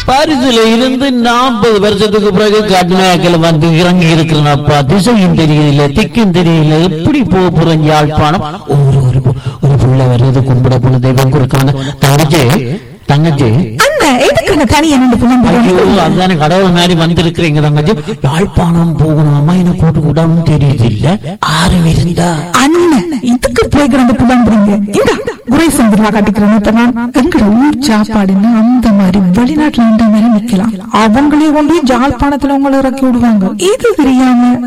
பாரிஸ்ல இருந்து நாற்பது வருஷத்துக்கு பிறகு கடுமையாக்கல வந்து இறங்கி இருக்கிறனப்பா திசையும் தெரியல திக்கும் தெரியல எப்படி போக போறேன் யாழ்ப்பாணம் ஒரு ஒரு பு- ஒரு புள்ள வர்றது கும்பிட போன தெய்வம் கொடுக்காங்க தங்கச்சி தங்கச்சி அந்த எதுக்கு தனியா நின்று புலம்புறோம் ஐயோ அதுதானே கடவுள் மாதிரி வந்திருக்கிறீங்க தங்கச்சி யாழ்ப்பாணம் போகணும் அம்மா என்ன கூட்டு கூடாம தெரியுது இல்ல ஆறு இருந்தா அண்ணன் இதுக்கு போய் கிடந்து புலம்புறீங்க இந்த குறை சந்திரா காட்டிக்கிறேன் இப்ப நான் எங்கட ஊர் சாப்பாடுன்னு அந்த மாதிரி வெளிநாட்டுல இந்த மாதிரி நிக்கலாம் அவங்களே கொண்டு போய் ஜாழ்ப்பாணத்துல உங்களை இறக்கி விடுவாங்க இது தெரியாம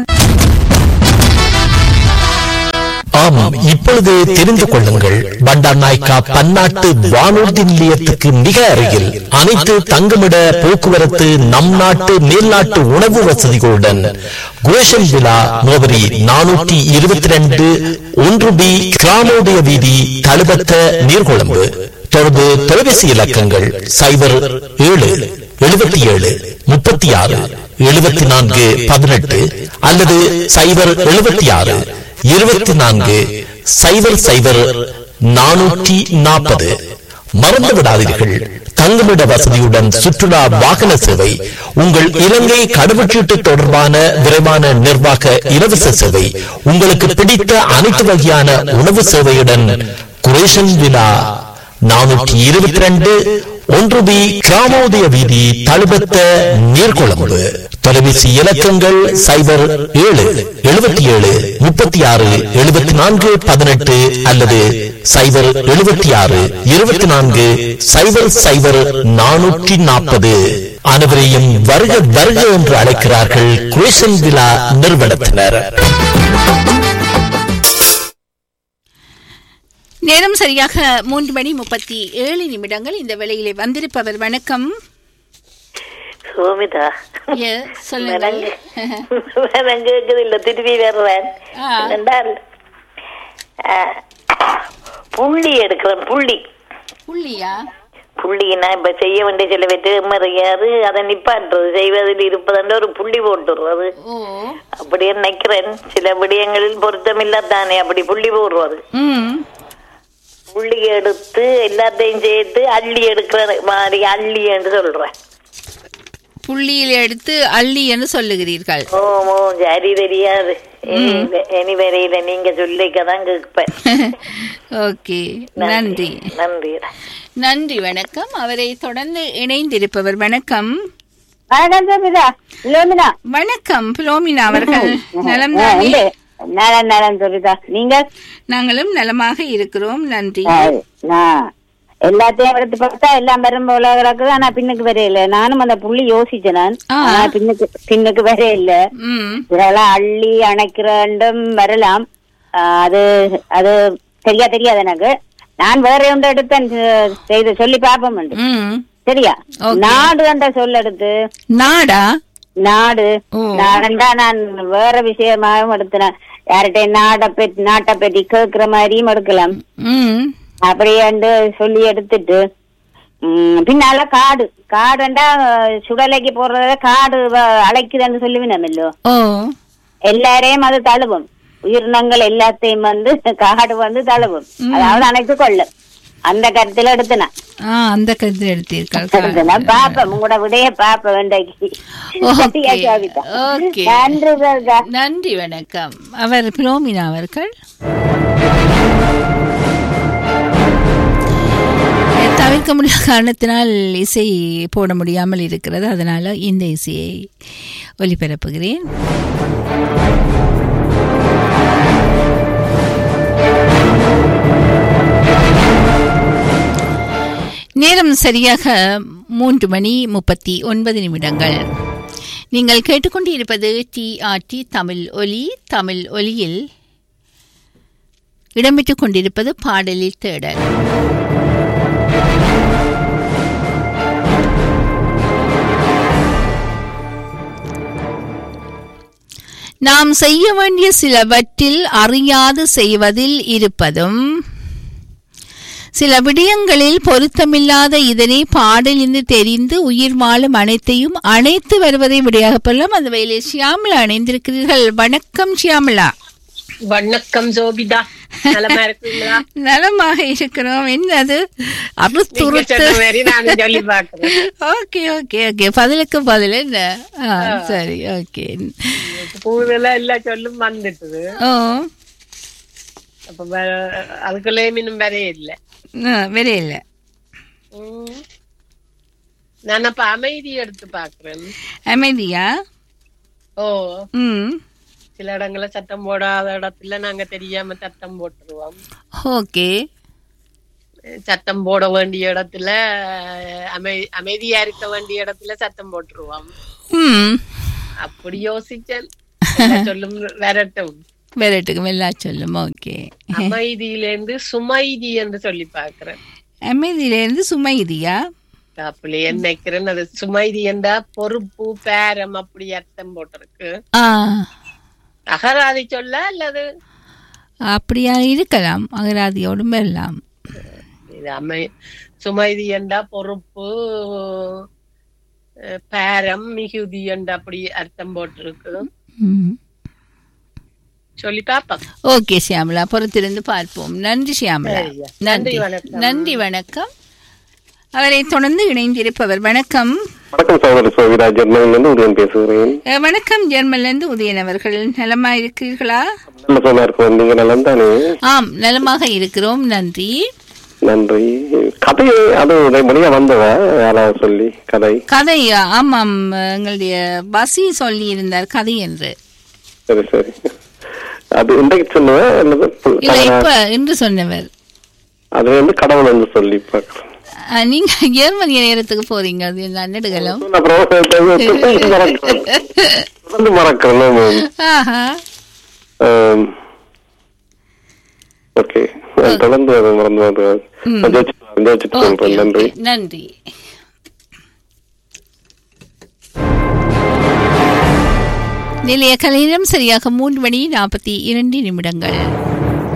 ஆமாம் இப்பொழுது தெரிந்து கொள்ளுங்கள் பண்டார் நாய்க்கா பன்னாட்டு வானூர்தி நிலையத்துக்கு மிக அருகில் அனைத்து தங்குமிட போக்குவரத்து நம் நாட்டு மேல்நாட்டு உணவு வசதிகளுடன் குரேஷன் விழா முகவரி நானூற்றி இருபத்தி ரெண்டு ஒன்று பி கிராமோதய வீதி தழுபத்த நீர்கொழும்பு தொடர்பு தொலைபேசி இலக்கங்கள் சைபர் ஏழு எழுபத்தி ஏழு முப்பத்தி ஆறு எழுபத்தி நான்கு பதினெட்டு அல்லது சைபர் எழுபத்தி ஆறு இருபத்தி நான்கு சைபர் சைபர் நானூற்றி நாற்பது மறந்து விடாதீர்கள் தங்குமிட வசதியுடன் சுற்றுலா வாகன சேவை உங்கள் இலங்கை கடவுச்சீட்டு தொடர்பான விரைவான நிர்வாக இலவச சேவை உங்களுக்கு பிடித்த அனைத்து வகையான உணவு சேவையுடன் குரேஷன் விழா நானூற்றி இருபத்தி ரெண்டு ஒன்று பி கிராமோதய வீதி தழுபத்த நீர்கொழும்பு தொலைபேசி இலக்கங்கள் சைபர் ஏழு எழுபத்தி ஏழு முப்பத்தி ஆறு எழுபத்தி நான்கு பதினெட்டு அல்லது சைபர் எழுபத்தி ஆறு இருபத்தி நான்கு சைபர் சைபர் நானூற்றி நாற்பது அனைவரையும் வருக வருக என்று அழைக்கிறார்கள் குரேஷன் விழா நிறுவனத்தினர் நேரம் சரியாக மூன்று மணி முப்பத்தி ஏழு நிமிடங்கள் இந்த வேளையிலே வந்திருப்பவர் வணக்கம் சோமிதா ஏ, சொல்லுங்கள் நான் கேக்குது இல்ல திருப்பி வர்றேன் ஆ. என்னென்றால் ஆ, புள்ளி எடுக்கிறேன் புள்ளி புள்ளியா புள்ளினா இப்ப செய்ய வேண்டிய சில வெற்றி மறியாது அதை நிப்பாட்டுறது செய்வதில் இருப்பதுன்ற ஒரு புள்ளி போட்டுறது ஓ அப்படியே நினைக்கிறேன் சில விடயங்களில் பொருத்தமில்லாதானே அப்படி புள்ளி போடுறது ம் புள்ளி எடுத்து எல்லாத்தையும் சேர்த்து அள்ளி எடுக்கிற மாதிரி அள்ளி என்று சொல்றேன் புள்ளியில் எடுத்து அள்ளி என்று சொல்லுகிறீர்கள் ஓமோ சரி தெரியாது இனி- இனி வரையில நீங்க சொல்லிக்கதான் கேட்பேன் ஓகே நன்றி நன்றி நன்றி வணக்கம் அவரை தொடர்ந்து இணைந்திருப்பவர் வணக்கம் வணக்கம் சபிதா லோமினா வணக்கம் பிலோமினா அவர்கள் நலம் தானே நலம் நலம் சபிதா நீங்க நாங்களும் நலமாக இருக்கிறோம் நன்றி சரி, நான் எல்லாத்தையும் எடுத்து பார்த்தா எல்லாம் பெரும் போல கிடக்குது ஆனா பின்னுக்கு வரையில நானும் அந்த புள்ளி யோசிச்சேன் நான் ஆ. ஆனா பின்னுக்கு பின்னுக்கு வரையில ம் இதெல்லாம் அள்ளி அணைக்கிறண்டும் வரலாம் ஆ, அது அது சரியா தெரியாது எனக்கு நான் வேற ஒன்று எடுத்தேன் செ- செய்து சொல்லி பார்ப்போம் ம் சரியா Okay. நாடு என்ற சொல் எடுத்து நாடா நாடு ஓ. நாடண்டா நான் வேற விஷயமாவும் எடுத்தேன் யார்கிட்ட நாட்டை பற்றி நாட்டை பற்றி கேட்கிற மாதிரியும் எடுக்கலாம் ம் அப்படியாண்டு சொல்லி எடுத்துட்டு ம், பின்னால காடு காடுண்டா சுடலைக்கு போறத காடு வ- அழைக்குதுன்னு சொல்லுவினமல்லோ ஓ எல்லாரையும் அது தழுவும் உயிரினங்கள் எல்லாத்தையும் வந்து காடு வந்து தழுவும் அதாவது அணைத்து கொள்ளும் அந்த கருத்துல எடுத்தேன் ஆ அந்த கருத்து எடுத்தீர்கள் எடுத்தேன் பாப்பேன் உங்களோட விடைய பாப்ப வேண்டைக்கு ஓகே ஜாவிதா. ஓகே நன்றி சரோஜா. நன்றி வணக்கம் அவர் பிலோமினா அவர்கள் தவிர்க்க முடியாத காரணத்தினால் இசை போட முடியாமல் இருக்கிறது அதனால இந்த இசையை ஒலிபரப்புகிறேன் நேரம் சரியாக மூன்று மணி முப்பத்தி ஒன்பது நிமிடங்கள் நீங்கள் கேட்டுக்கொண்டு இருப்பது டிஆர்டி தமிழ் ஒலி தமிழ் ஒலியில் இடம்பெற்றுக் கொண்டிருப்பது பாடலில் தேடல் நாம் செய்ய வேண்டிய சிலவற்றில் அறியாது செய்வதில் இருப்பதும் சில விடயங்களில் பொருத்தமில்லாத இதனை பாடலிருந்து தெரிந்து உயிர் வாழும் அனைத்தையும் அணைத்து வருவதை விடையாக பெறலாம் அந்த வகையிலே ஷியாமலா அணைந்திருக்கிறீர்கள் வணக்கம் ஷியாமலா வணக்கம் ஜோபிதா நலமா இருக்கீங்களா நலமாக இருக்கிறோம் என்னது நீங்க அறுத்துறுத்து சொன்ன மாதிரி நானும் சொல்லி பாக்குறேன் ஓகே ஓகே ஓகே பதிலுக்கு பதில் என்ன ஆ, சரி ஓகே பூவெல்லாம் எல்லா சொல்லும் வந்துட்டுது ஓ அப்ப வே- அதுக்குள்ளேயும் இன்னும் வரையே இல்ல வேற இல்லை உம். நான் அப்ப அமைதி எடுத்து பாக்குறேன் அமைதியா ஓ ம் சில இடங்கள்ல சத்தம் போடாத இடத்துல நாங்க தெரியாம சத்தம் போட்டுருவோம் ஓகே சத்தம் போட வேண்டிய இடத்துல அமை அமைதியா இருக்க வேண்டிய இடத்துல சத்தம் போட்டுருவோம் ம் அப்படி யோசிச்சேன் எல்லா சொல்லும் வரட்டும் வேறட்டுக்கு மெல்லா சொல்லும் ஓகே அமைதியிலேருந்து சுமைதி என்று சொல்லி பாக்குறேன் அமைதியிலேருந்து சுமைதியா அப்படி நினைக்கிறேன் அது சுமைதி என்றா பொறுப்பு பேரம் அப்படி அர்த்தம் போட்டிருக்கு ஆ அகராதி சொல்ல அல்லது அப்படியா இருக்கலாம் அகராதியோடும் வரலாம் இது அமை சுமைதி என்றா பொறுப்பு அஹ், பேரம் மிகுதி என்றா அப்படி அர்த்தம் போட்டிருக்கு ம் சொல்லி பாப்போம் ஓகே சியாமலா பொறுத்திருந்து பார்ப்போம் நன்றி சியாமலா சரியா. நன்றி நன்றி, வணக்கம். நன்றி வணக்கம் அவரை தொடர்ந்து இணைந்திருப்பவர் வணக்கம் வணக்கம் சகோதரி சோவிதா ஜெர்மனிலிருந்து உதயன் பேசுகிறேன் அஹ், வணக்கம் ஜெர்மன்லேருந்து உதயன் அவர்கள் நலமா இருக்கிறீர்களா நல்ல சோமா இருக்கும் நீங்க நலம் தானே ஆம் நலமாக இருக்கிறோம் நன்றி நன்றி கதை அது உதயமொழியா வந்ததா யாராவது சொல்லி கதை கதை ஆமாம் எங்களுடைய பசி சொல்லி இருந்தார் கதை என்று சரி சரி அது இன்றைக்கு சொல்லுவேன் அல்லது பு- இல்ல இப்ப என்று சொன்னவர் அது வந்து கடவுள் வந்து சொல்லி பார்க்கிறேன் அஹ், நீங்க ஜெர்மனிய நேரத்துக்கு போறீங்க அது நான் நெடுகலம் அப்புறம் தொடர்ந்து மறக்கிறேன் தொடர்ந்து மறக்கிறேன் ஆஹா ஓகே நான் தொடர்ந்து அதை மறந்து வந்து ஜெயிச்சுட்டு ஜெயிச்சுட்டு ஓகே, சொல்றேன் நன்றி ஓகே. நன்றி நிலைய கலையிடம் சரியாக மூன்று மணி நாற்பத்தி இரண்டு நிமிடங்கள்